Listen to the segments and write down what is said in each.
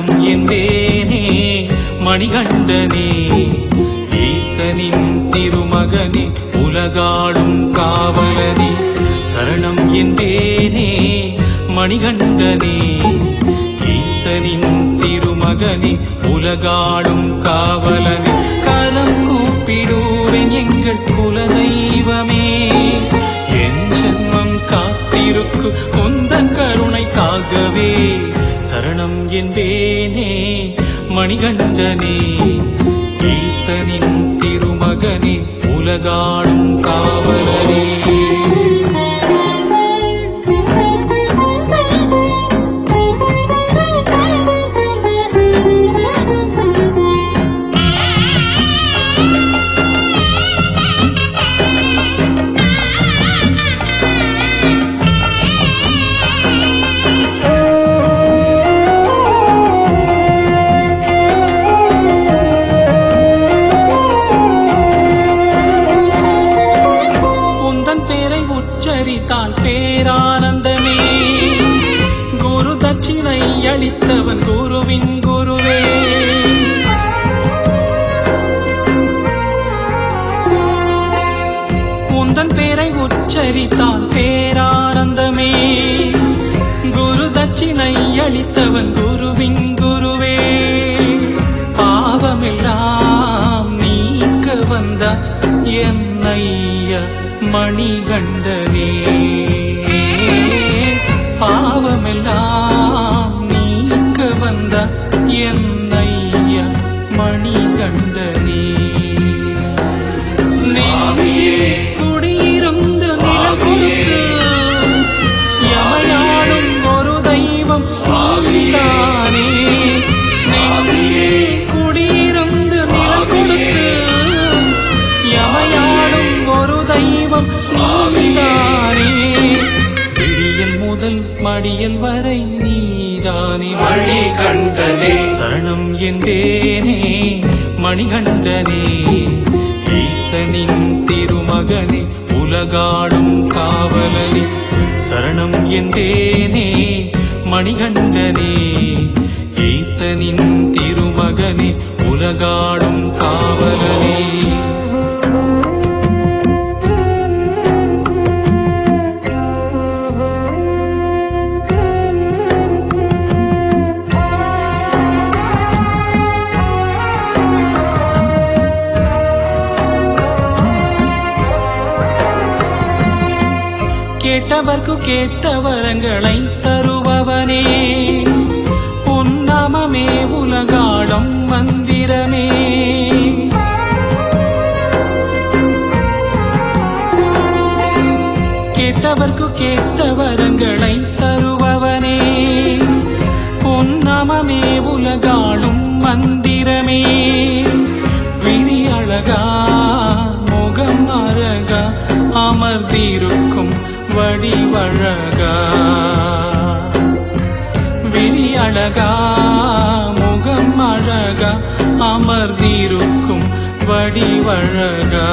சரணம் என்றேனே மணிகண்டனே ஈசனின் திருமகனே உலகாடும் காவலனே சரணம் என்றேனே மணிகண்டனே ஈசனின் திருமகனே உலகாடும் காவலனே கரம் கூப்பிடுவேன் எங்கள் குலதெய்வமே என் ஜென்மம் காத்திருக்கு உந்தன் கருணைக்காகவே சரணம் என்பேனே மணிகண்டனே ஈசனின் திருமகனே உலகாடும் காவலரே உந்தன் பேரை உச்சரித்தால் பேரானந்தமே குரு தட்சிணை அளித்தவன் குருவின் குருவே உந்தன் பேரை உச்சரித்தால் பேரானந்தமே குரு தட்சிணை அளித்தவன் குருவின் குருவே பாவமெல்லாம் நீக்க வந்த என்னைய மணிகண்டனே பாவமெல்லாம் நீக்க வந்த என்னைய மணிகண்டனே நெஞ்சில் குடியிருந்த நிலம் கொடுத்து யமனாடும் ஒரு தெய்வம் நீதானே நெஞ்சில் குடியிருந்த நிலம் கொடுத்து யமயாடும் ஒரு தெய்வம் நீதானே விடியல் முதல் மடியல் வரை நீதானே மணிகண்டனே சரணம் என்றேனே மணிகண்டனே ஈசனின் திருமகனே உலகாடும் காவலனே சரணம் என்றேனே மணிகண்டனே ஈசனின் திருமகனே உலகாடும் காவலனே கேட்டவர்க்கு கேட்ட வரங்களை தருபவனே உன்னாமமே உலகாடும் மந்திரமே கேட்டவர்க்கு கேட்ட வரங்களை தருபவனே பொன்னமமே உலகாளும் மந்திரமே விரி அழகா முகம் அழகா அமர்ந்திருக்கும் வடிவழகா விழி அழகா முகம் அழகா அமர்ந்திருக்கும் வடிவழகா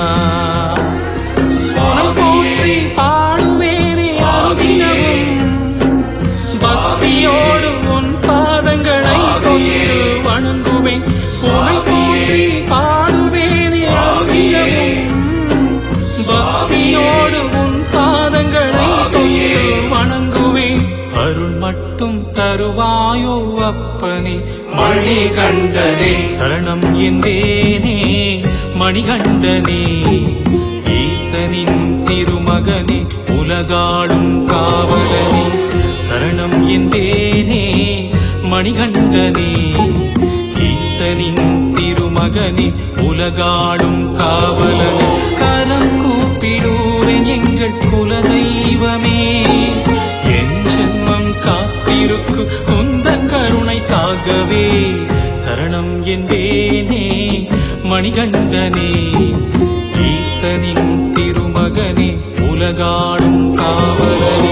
உனை போற்றி பாடுவேனே அனுதினமும் பக்தியோடு உன் பாதங்களை தொட்டு வணங்குவேன் உனை போற்றி பாடுவேனே அனுதினமும் பக்தியோடு உன் பாதங்களை தொட்டு வணங்குவேன் அருள் மட்டும் தருவாயோ அப்பனே மணிகண்டனே சரணம் என்றேனே மணிகண்டனே ஈசனின் திருமகனே உலகாடும் காவலனே சரணம் என்றேனே மணிகண்டனே ஈசனின் திருமகனே உலகாடும் காவலனே கரம் கூப்பிடுவேன் எங்கள் குலதெய்வமே என் ஜென்மம் காத்திருக்கு உந்தன் கருணைக்காகவே சரணம் என்பேனே மணிகண்டனே ஈசனின் திருமகனே உலகாடும் காவலனே